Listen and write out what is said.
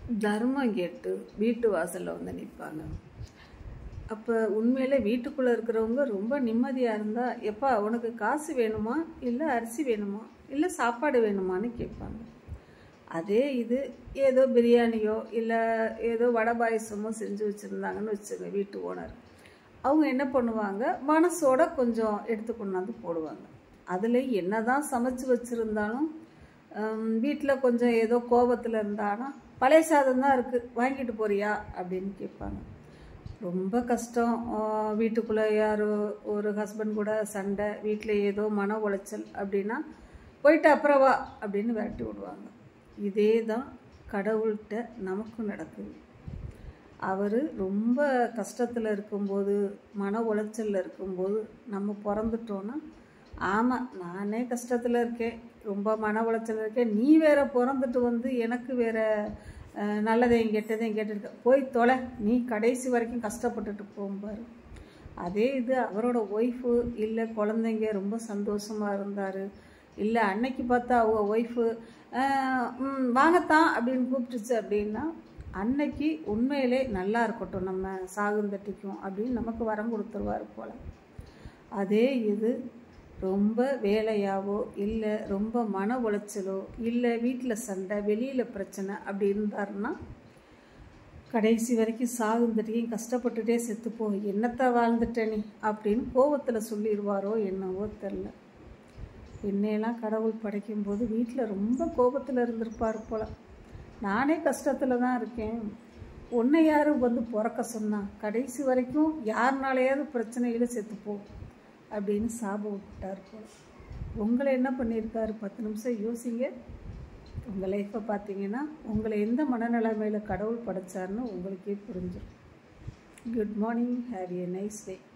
தர்மம் கேட்டு வீட்டு வாசலில் வந்து நிற்பாங்க அப்போ உண்மையிலே வீட்டுக்குள்ளே இருக்கிறவங்க ரொம்ப நிம்மதியாக இருந்தால் எப்பா உனக்கு காசு வேணுமா இல்லை அரிசி வேணுமா இல்லை சாப்பாடு வேணுமான்னு கேட்பாங்க அதே இது ஏதோ பிரியாணியோ இல்லை ஏதோ வடை பாயசமோ செஞ்சு வச்சுருந்தாங்கன்னு வச்சுங்க வீட்டு ஓனர் அவங்க என்ன பண்ணுவாங்க மனசோட கொஞ்சம் எடுத்து கொண்டாந்து போடுவாங்க அதில் என்ன தான் சமைச்சு வச்சுருந்தாலும் வீட்டில் கொஞ்சம் ஏதோ கோபத்தில் இருந்தானா பழைய சாதம் தான் இருக்குது வாங்கிட்டு போறியா அப்படின்னு கேட்பாங்க ரொம்ப கஷ்டம் வீட்டுக்குள்ளே யாரோ ஒரு ஹஸ்பண்ட் கூட சண்டை வீட்டில் ஏதோ மன உளைச்சல் அப்படின்னா போயிட்டு அப்புறம் வா அப்படின்னு விரட்டி விடுவாங்க இதே தான் கடவுள்கிட்ட நமக்கும் நடக்குது அவர் ரொம்ப கஷ்டத்தில் இருக்கும்போது மன உளைச்சலில் இருக்கும்போது நம்ம பிறந்துட்டோன்னா ஆமாம் நானே கஷ்டத்தில் இருக்கேன் ரொம்ப மன உளைச்சல் இருக்கேன் நீ வேற பிறந்துட்டு வந்து எனக்கு வேற அஹ், நல்லதையும் கெட்டதையும் கேட்டுருக்க போய் தொலை நீ கடைசி வரைக்கும் கஷ்டப்பட்டுட்டு போகும்பாரு அதே இது அவரோட ஒய்ஃபு இல்லை குழந்தைங்க ரொம்ப சந்தோஷமாக இருந்தார் இல்லை அன்னைக்கு பார்த்தா அவங்க ஒய்ஃபு வாங்கத்தான் அப்படின்னு கூப்பிட்டுச்சு அப்படின்னா அன்னைக்கு உண்மையிலே நல்லா இருக்கட்டும் நம்ம சாகுந்தட்டிக்கும் அப்படின்னு நமக்கு வரம் கொடுத்துருவார் போல் அதே இது ரொம்ப வேலையாவோ இல்லை ரொம்ப மன உளைச்சலோ இல்லை வீட்டில் சண்டை வெளியில் பிரச்சனை அப்படி இருந்தாருன்னா கடைசி வரைக்கும் சாகுந்தட்டியும் கஷ்டப்பட்டுட்டே செத்துப்போ என்னத்தை வாழ்ந்துட்ட நீ அப்படின்னு கோவத்தில் சொல்லிடுவாரோ என்னவோ தெரில என்னையெல்லாம் கடவுள் படைக்கும்போது வீட்டில் ரொம்ப கோபத்தில் இருந்திருப்பார் போல நானே கஷ்டத்தில் தான் இருக்கேன் உன்னை யாரும் வந்து பிறக்க சொன்னா கடைசி வரைக்கும் யாருனாலையாவது பிரச்சனையில் செத்துப்போ அப்படின்னு சாபம் விட்டார் போல உங்களை என்ன பண்ணியிருக்காரு பத்து நிமிஷம் யோசிங்க உங்கள் லைஃப்பை பார்த்தீங்கன்னா உங்களை எந்த மனநிலைமையில் கடவுள் படைச்சாருன்னு உங்களுக்கே புரிஞ்சிடும் good morning have a nice day